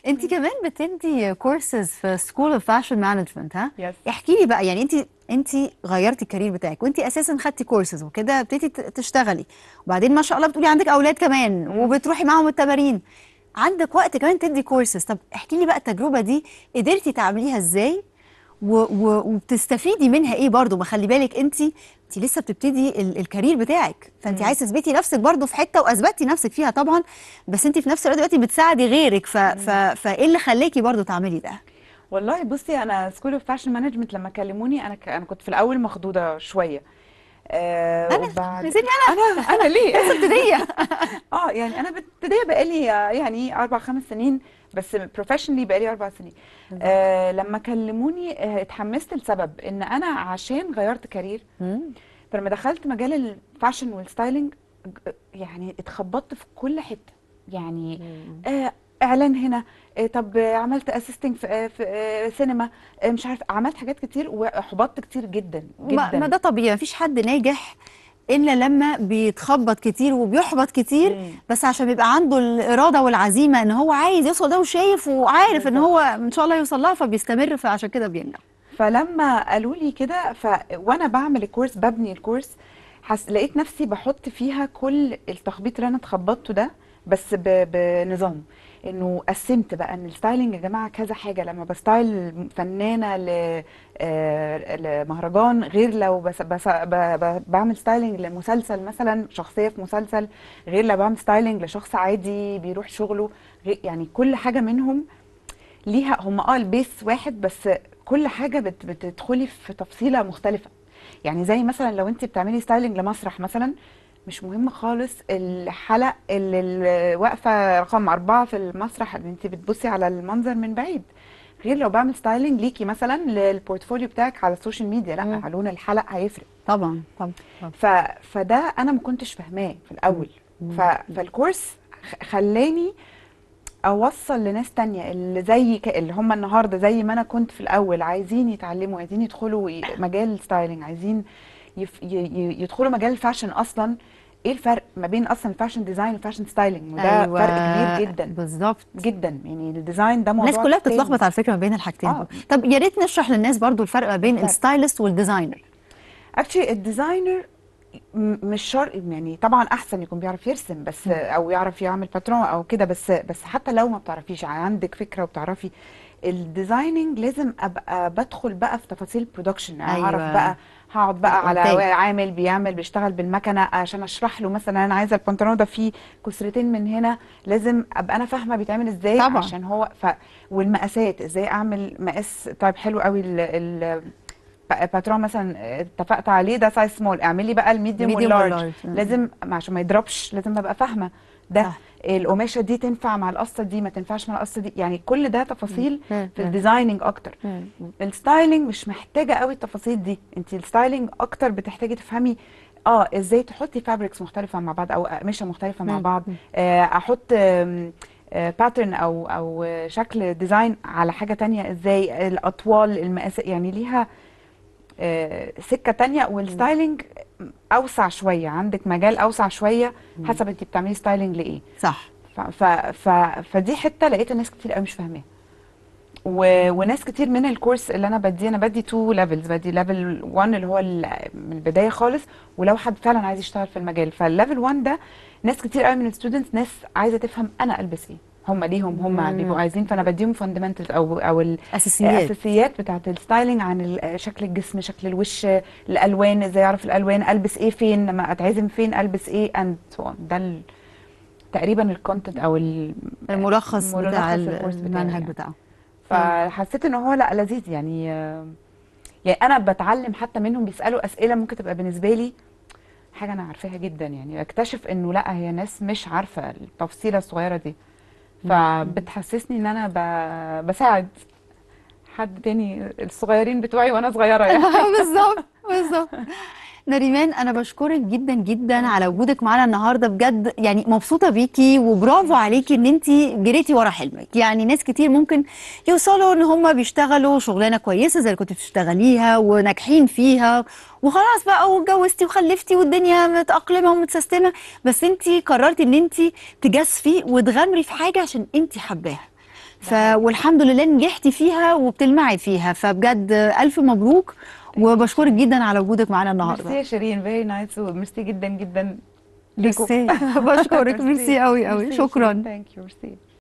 انت كمان بتدي كورسز في سكول اوف فاشن مانجمنت ها Yes. احكي لي بقى يعني انت انت غيرتي الكارير بتاعك وانت اساسا خدتي كورسز وكده ابتديتي ت- تشتغلي وبعدين ما شاء الله بتقولي عندك اولاد كمان وبتروحي معاهم التمارين عندك وقت كمان تدي كورسز طب احكي لي بقى التجربه دي قدرتي تعمليها ازاي و و وبتستفيدي منها ايه برضو ما خلي بالك انت انت لسه بتبتدي ال الكارير بتاعك فانت عايزه تثبتي نفسك برضو في حته واثبتي نفسك فيها طبعا بس انت في نفس الوقت دلوقتي بتساعدي غيرك ف ف فايه اللي خلاكي برضو تعملي ده والله بصي انا سكول اوف فاشن مانجمنت لما كلموني انا ك... انا كنت في الاول مخضوضه شويه آه انا وبعد نسيتني انا انا ليه ابتديه اه يعني انا ابتدائي بقالي آه، يعني اربع خمس سنين بس بروفيشنالي بقالي اربع سنين آه لما كلموني آه اتحمست لسبب ان انا عشان غيرت كارير فلما دخلت مجال الفاشن والستايلينج ج- يعني اتخبطت في كل حته يعني آه اعلان هنا آه طب آه، عملت اسيستنج في, آه في آه سينما آه مش عارف عملت حاجات كتير واحبطت كتير جدا ما, جدا ما ده طبيعي مفيش حد ناجح الا لما بيتخبط كتير وبيحبط كتير مم. بس عشان بيبقى عنده الاراده والعزيمه ان هو عايز يوصل ده وشايف وعارف ان هو ان شاء الله يوصل لها فبيستمر فعشان كده بينجح فلما قالوا لي كده ف... وانا بعمل الكورس ببني الكورس حس... لقيت نفسي بحط فيها كل التخبيط اللي انا اتخبطته ده بس ب... بنظام انه قسمت بقى ان الستايلينج يا جماعه كذا حاجه لما بستايل فنانه ل... آه، لمهرجان غير لو بس... بس... ب... ب... بعمل ستايلينج لمسلسل مثلا شخصيه في مسلسل غير لو بعمل ستايلينج لشخص عادي بيروح شغله غير... يعني كل حاجه منهم ليها هم اه البيس واحد بس كل حاجه بت بتدخلي في تفصيله مختلفه يعني زي مثلا لو انت بتعملي ستايلينج لمسرح مثلا مش مهم خالص الحلق اللي اللي واقفه رقم أربعة في المسرح اللي انت بتبصي على المنظر من بعيد غير لو بعمل ستايلينج ليكي مثلا للبورتفوليو بتاعك على السوشيال ميديا لا مم. لون الحلق هيفرق طبعا طبعا طبعاً. ف... فده انا ما كنتش فاهماه في الاول ف... فالكورس خ- خلاني اوصل لناس تانية اللي زي ك... اللي هم النهارده زي ما انا كنت في الاول عايزين يتعلموا عايزين يدخلوا ي- مجال الستايلينج عايزين يف... ي... ي- يدخلوا مجال الفاشن اصلا ايه الفرق ما بين اصلا الفاشن ديزاين والفاشن ستايلينج وده أيوة، فرق كبير جدا بالظبط جدا يعني الديزاين ده موضوع الناس كلها تاني. بتتلخبط على فكره ما بين الحاجتين آه. دول طب يا ريت نشرح للناس برضو الفرق ما بين الفرق. الستايلست والديزاينر اكشلي الديزاينر م- مش شرط يعني طبعا احسن يكون بيعرف يرسم بس او يعرف يعمل باترون او كده بس بس حتى لو ما بتعرفيش عندك فكره وبتعرفي الديزايننج لازم ابقى بدخل بقى في تفاصيل البرودكشن اعرف أيوة. بقى هقعد بقى على إنتاج. عامل بيعمل بيشتغل بالمكنه عشان اشرح له مثلا انا عايزه البنطلون ده فيه كسرتين من هنا لازم ابقى انا فاهمه بيتعمل ازاي طبعاً. عشان هو ف والمقاسات ازاي اعمل مقاس طيب حلو قوي ال... ال... باترون مثلا اتفقت عليه ده سايز سمول اعملي بقى الميديوم medium واللارج واللارج. لازم عشان ما يضربش لازم ابقى فاهمه ده صح. القماشه دي تنفع مع القصه دي ما تنفعش مع القصه دي يعني كل ده تفاصيل مم. في مم. الديزايننج اكتر مم. الستايلينج مش محتاجه قوي التفاصيل دي انت الستايلينج اكتر بتحتاجي تفهمي اه ازاي تحطي فابريكس مختلفه مع بعض او اقمشه مختلفه مع مم. بعض آه احط باترن او او شكل ديزاين على حاجه تانية ازاي الاطوال المقاس يعني ليها آه، سكه تانية والستايلينج اوسع شويه عندك مجال اوسع شويه حسب انت بتعملي ستايلينج لايه صح ف ف ف فدي حته لقيت الناس كتير قوي مش فاهماها و... وناس كتير من الكورس اللي انا بديه انا بدي تو ليفلز بدي ليفل 1 اللي هو ال- من البدايه خالص ولو حد فعلا عايز يشتغل في المجال فالليفل 1 ده ناس كتير قوي من الستودنتس ناس عايزه تفهم انا البس ايه هم ليهم هم مم. بيبقوا عايزين فانا بديهم فاندمنتالز او او ال- اساسيات الاساسيات بتاعت الستايلينج عن ال- شكل الجسم شكل الوش الالوان ازاي اعرف الالوان البس ايه فين لما اتعزم فين البس ايه اند سو on ده ال- تقريبا الكونتنت او ال- الملخص بتاع ملخص الكورس بتاعي المنهج يعني. بتاعه فحسيت ان هو لا لذيذ يعني آه، يعني انا بتعلم حتى منهم بيسالوا اسئله ممكن تبقى بالنسبه لي حاجه انا عارفاها جدا يعني اكتشف انه لا هي ناس مش عارفه التفصيله الصغيره دي فبتحسسني ان انا ب... بساعد حد تاني الصغيرين بتوعي وانا صغيره يعني بالظبط بالظبط نريمان انا بشكرك جدا جدا على وجودك معانا النهارده بجد يعني مبسوطه بيكي وبرافو عليكي ان انت جريتي ورا حلمك يعني ناس كتير ممكن يوصلوا ان هم بيشتغلوا شغلانه كويسه زي اللي كنت بتشتغليها وناجحين فيها وخلاص بقى واتجوزتي وخلفتي والدنيا متأقلمة ومتسيستمة بس انت قررتي ان انت تجازفي وتغامري في حاجه عشان انت حباها ف والحمد لله نجحتي فيها وبتلمعي فيها فبجد الف مبروك وبشكرك جدا على وجودك معانا ميرسي النهارده يا شيرين فيري نايس وميرسي جدا جدا ليكم ميرسي بشكرك ميرسي قوي قوي شكرا ثانك يو ميرسي